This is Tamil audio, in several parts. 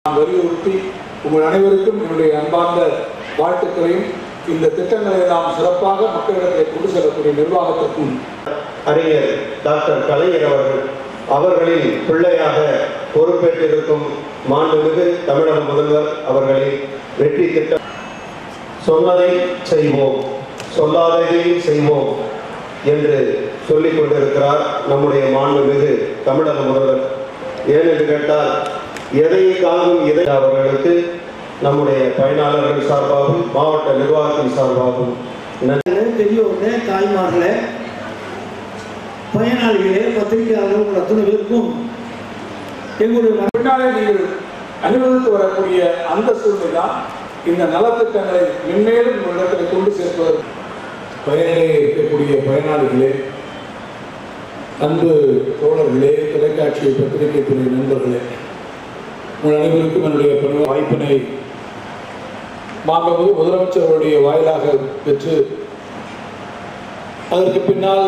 நான் வலியுறுத்தி உங்கள் அனைவருக்கும் என்னுடைய அன்பார்ந்த வாழ்த்துக்களையும் இந்த திட்டங்களை நாம் சிறப்பாக மக்களிடத்தில் கொண்டு செல்லக்கூடிய நிர்வாகத்திற்கும் அறிஞர் டாக்டர் கலைஞர் அவர்கள் அவர்களின் பிள்ளையாக பொறுப்பேற்றிருக்கும் மாண்புமிகு தமிழக முதல்வர் அவர்களின் வெற்றி திட்டம் சொன்னதை செய்வோம் சொல்லாததையும் செய்வோம் என்று சொல்லிக் கொண்டிருக்கிறார் நம்முடைய மாண்புமிகு தமிழக முதல்வர் ஏனென்று கேட்டால் எதை காணும் இதை அவர்களுக்கு நம்முடைய பயனாளர்கள் சார்பாகவும் மாவட்ட நிர்வாகத்தின் சார்பாகவும் நன்றி பெரியவர்களே தாய்மார்களே பயனாளிகளே பத்திரிகையாளர்கள் உங்கள் அத்தனை பேருக்கும் எங்களுடைய பின்னாலே நீங்கள் அனுபவித்து வரக்கூடிய அந்த சூழ்நிலை தான் இந்த நலத்திட்டங்களை மென்மேலும் உங்களிடத்தில் கொண்டு சேர்ப்பதற்கு பயனிலே இருக்கக்கூடிய பயனாளிகளே அன்பு தோழர்களே தொலைக்காட்சி பத்திரிகை துறை நண்பர்களே உங்கள் அனைவருக்கும் என்னுடைய பணி வாய்ப்பினை மாண்பு முதலமைச்சர் அவருடைய வாயிலாக பெற்று அதற்கு பின்னால்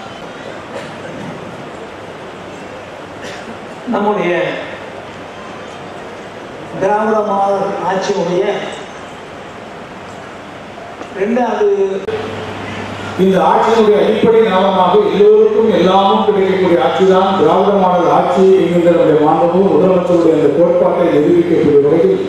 நம்முடைய திராவிட மாடல் ஆட்சியுடைய ரெண்டாவது இந்த ஆட்சியினுடைய அடிப்படை நலமாக எல்லோருக்கும் எல்லாமும் கிடைக்கக்கூடிய ஆட்சி தான் திராவிட மாடல் ஆட்சி என்கின்ற நம்முடைய மாண்பும் முதலமைச்சருடைய அந்த கோட்பாட்டை நிரூபிக்கக்கூடிய வகையில்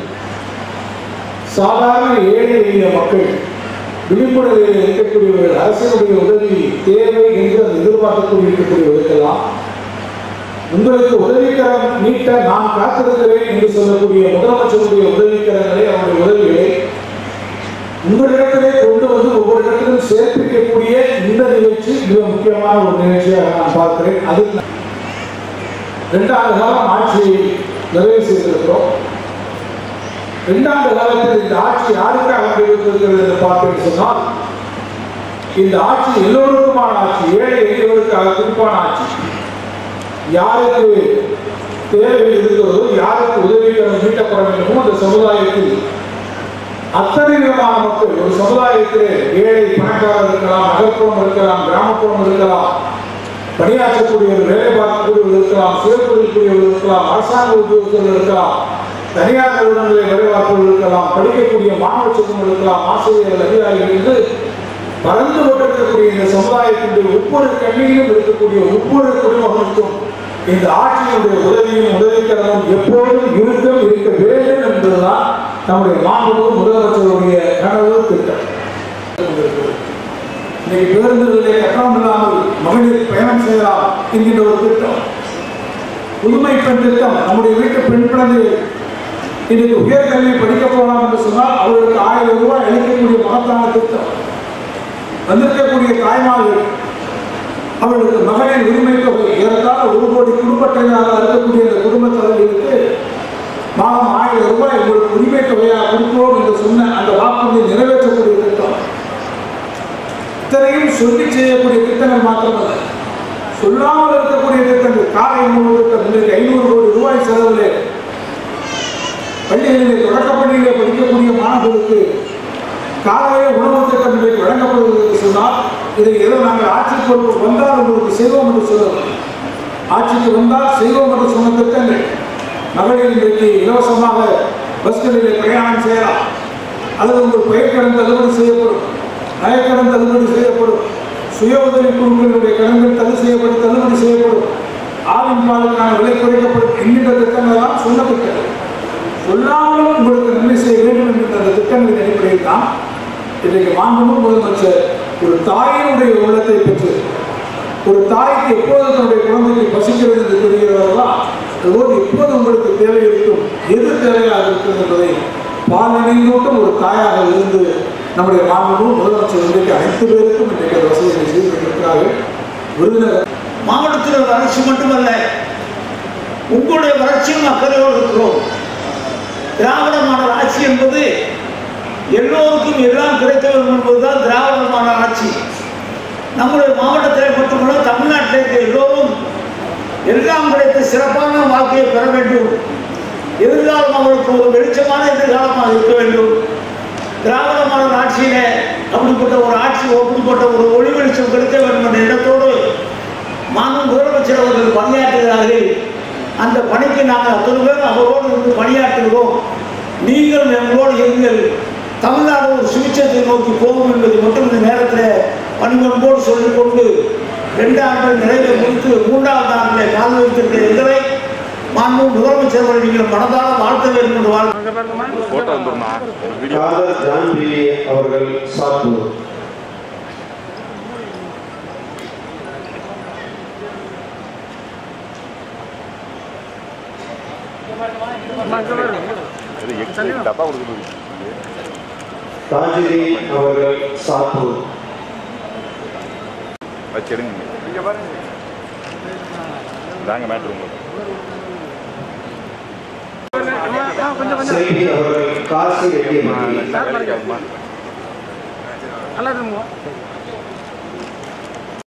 சாதாரண ஏழை எளிய மக்கள் விழிப்புணர்வில் இருக்கக்கூடியவர்கள் அரசினுடைய உதவி தேவை என்று அது எதிர்பார்க்கக்கூடிய இருக்கக்கூடியவர்களுக்கெல்லாம் உங்களுக்கு உதவிக்கரம் நீட்ட நான் காத்திருக்கிறேன் என்று சொல்லக்கூடிய முதலமைச்சருடைய உதவிக்கரங்களை அவருடைய உதவிகளை உங்களிடத்திலே கொண்டு வந்து ஒவ்வொரு இடத்திலும் சேர்ப்பிக்கக்கூடிய இந்த நிகழ்ச்சி மிக முக்கியமான ஒரு நிகழ்ச்சியாக நான் பார்க்கிறேன் அது இரண்டாண்டு காலம் ஆட்சியை நிறைவு செய்திருக்கிறோம் இரண்டாண்டு காலத்தில் இந்த ஆட்சி யாருக்காக நடைபெற்றிருக்கிறது என்று பார்த்தேன் சொன்னால் இந்த ஆட்சி எல்லோருக்குமான ஆட்சி ஏழை எளியவருக்காக குறிப்பான ஆட்சி யாருக்கு தேவை இருக்கிறதோ யாருக்கு உதவிகரம் மீட்டப்பட வேண்டுமோ அந்த சமுதாயத்தில் அத்தனை விதமான மக்கள் ஒரு சமுதாயத்திலே ஏழை பணக்காரர் இருக்கலாம் நகர்ப்புறம் இருக்கலாம் கிராமப்புறம் இருக்கலாம் பணியாற்றக்கூடியவர் வேலை பார்க்கக்கூடியவர் இருக்கலாம் சுயத்தொழில்கூடியவர் இருக்கலாம் அரசாங்க உத்தியோகத்தர்கள் இருக்கலாம் தனியார் நிறுவனங்களில் வேலை பார்ப்பவர்கள் இருக்கலாம் படிக்கக்கூடிய மாணவ செல்வங்கள் இருக்கலாம் ஆசிரியர்கள் அதிகாரிகள் என்று பறந்து கொண்டிருக்கக்கூடிய இந்த சமுதாயத்தினுடைய ஒவ்வொரு கண்ணிலும் இருக்கக்கூடிய ஒவ்வொரு குடிமகனுக்கும் இந்த ஆட்சியினுடைய உதவியும் உதவிக்கரமும் எப்போதும் இருக்கம் இருக்க வேண்டும் என்பதுதான் நம்முடைய மாண்பு முதலமைச்சருடைய கனவு திட்டம் இன்னைக்கு பேருந்துகளிலே கட்டணம் இல்லாமல் மகளிர் பயணம் செய்யலாம் என்கின்ற ஒரு திட்டம் புதுமை பெண் திட்டம் நம்முடைய வீட்டு பெண் குழந்தைகள் இன்னைக்கு உயர்கல்வி படிக்க போகலாம் என்று சொன்னால் அவர்களுக்கு ஆயிரம் ரூபாய் அளிக்கக்கூடிய மகத்தான திட்டம் வந்திருக்கக்கூடிய தாய்மார்கள் அவர்களுக்கு மகளிர் உரிமை தொகை ஏறத்தாழ ஒரு கோடி குடும்ப அட்டைகளாக இருக்கக்கூடிய இந்த குடும்ப தலைவர்களுக்கு மாதம் ஆயிரம் ரூபாய் உங்களுக்கு உரிமை தொகையாக கொடுக்கிறோம் என்று சொன்ன அந்த வாக்குறுதியை நிறைவேற்றக்கூடிய திட்டம் இத்தனையும் சொல்லி செய்யக்கூடிய திட்டங்கள் மாத்திரமல்ல சொல்லாமல் இருக்கக்கூடிய திட்டங்கள் காலை உணவு திட்டம் இன்றைக்கு ஐநூறு கோடி ரூபாய் செலவில் பள்ளிகளிலே தொடக்க பள்ளியிலே படிக்கக்கூடிய மாணவர்களுக்கு காலையே உணவு திட்டம் இன்றைக்கு வழங்கப்படுவது என்று சொன்னால் இதை ஏதோ நாங்கள் ஆட்சிக்கு பொறுப்பு வந்தால் உங்களுக்கு செய்வோம் என்று சொல்லுவோம் ஆட்சிக்கு வந்தால் செய்வோம் என்று சொன்ன திட்டங்கள் மகளிர் இன்றைக்கு இலவசமாக பஸ்களிலே பிரயாணம் செய்யலாம் அல்லது உங்கள் பயிர்க்கடன் தள்ளுபடி செய்யப்படும் நகைக்கடன் தள்ளுபடி செய்யப்படும் சுய உதவி குழுக்களுடைய கடன்கள் தள்ளு செய்யப்படும் தள்ளுபடி செய்யப்படும் ஆவின் பாலுக்கான விலை குறைக்கப்படும் என்கின்ற திட்டங்கள் எல்லாம் சொன்ன திட்டங்கள் சொல்லாமலும் உங்களுக்கு நன்மை செய்ய வேண்டும் என்கின்ற அந்த திட்டங்களின் அடிப்படையில் தான் இன்றைக்கு மாண்புமிகு முதலமைச்சர் ஒரு தாயினுடைய உள்ளத்தை பெற்று ஒரு தாய்க்கு எப்போது தன்னுடைய குழந்தைக்கு பசிக்கிறது என்று தெரிகிறவர்களா அதுபோது எப்போது உங்களுக்கு தேவை இருக்கும் எது தேவையாக இருக்கும் என்பதை பால் நினைந்தூட்டும் ஒரு தாயாக இருந்து நம்முடைய மாண்புமிகு முதலமைச்சர் இன்றைக்கு அனைத்து பேருக்கும் இன்றைக்கு அந்த வசதியை செய்து கொண்டிருக்கிறார்கள் விருதுநகர் மாவட்டத்தில் வளர்ச்சி மட்டுமல்ல உங்களுடைய வளர்ச்சியும் அக்கறையோடு இருக்கிறோம் திராவிட மாடல் ஆட்சி என்பது எல்லோருக்கும் எல்லாம் கிடைக்க வேண்டும் என்பதுதான் திராவிட மாடல் ஆட்சி நம்முடைய மாவட்டத்தில் மட்டுமல்ல தமிழ்நாட்டில் இருக்க எல்லோரும் எல்லாம் கிடைத்து சிறப்பான வாழ்க்கையை பெற வேண்டும் எதிர்காலம் அவர்களுக்கு ஒரு வெளிச்சமான எதிர்காலமாக இருக்க வேண்டும் திராவிட மாடல் ஆட்சியிலே அப்படிப்பட்ட ஒரு ஆட்சி அப்படிப்பட்ட ஒரு ஒளி வெளிச்சம் கிடைக்க வேண்டும் என்ற எண்ணத்தோடு மாண்பு முதலமைச்சர் அவர்கள் பணியாற்றுகிறார்கள் அந்த பணிக்கு நாங்கள் அத்தனை பேர் அவரோடு இருந்து பணியாற்றுகிறோம் நீங்கள் எங்களோடு இருங்கள் தமிழ்நாடு ஒரு சுவிட்சத்தை நோக்கி போகும் என்பதை மட்டும் இந்த நேரத்தில் பணிவன்போடு சொல்லிக்கொண்டு ரெண்டு ஆண்டுகள் நிறைவை முடித்து மூன்றாவது ஆண்டிலே கால் வைத்திருக்கிற எங்களை மாண்பு முதலமைச்சர் அவர்கள் நீங்கள் மனதார வாழ்த்த வேண்டும் என்று வாழ்த்து போட்டோ வந்துருமா வீடியோ காதர் ஜான் பில்லி அவர்கள் சாத்தூர் இது எக்ஸ்ரே டப்பா கொடுக்குது தாஜிதி அவர்கள் சாத்தூர் வச்சிருங்க இங்க பாருங்க தாங்க மேட்ரு உங்களுக்கு செல்வி அவர்கள் காசி ரெட்டியப்பட்டி வேலைக்கு ஆகுமா நல்லா இருக்குங்க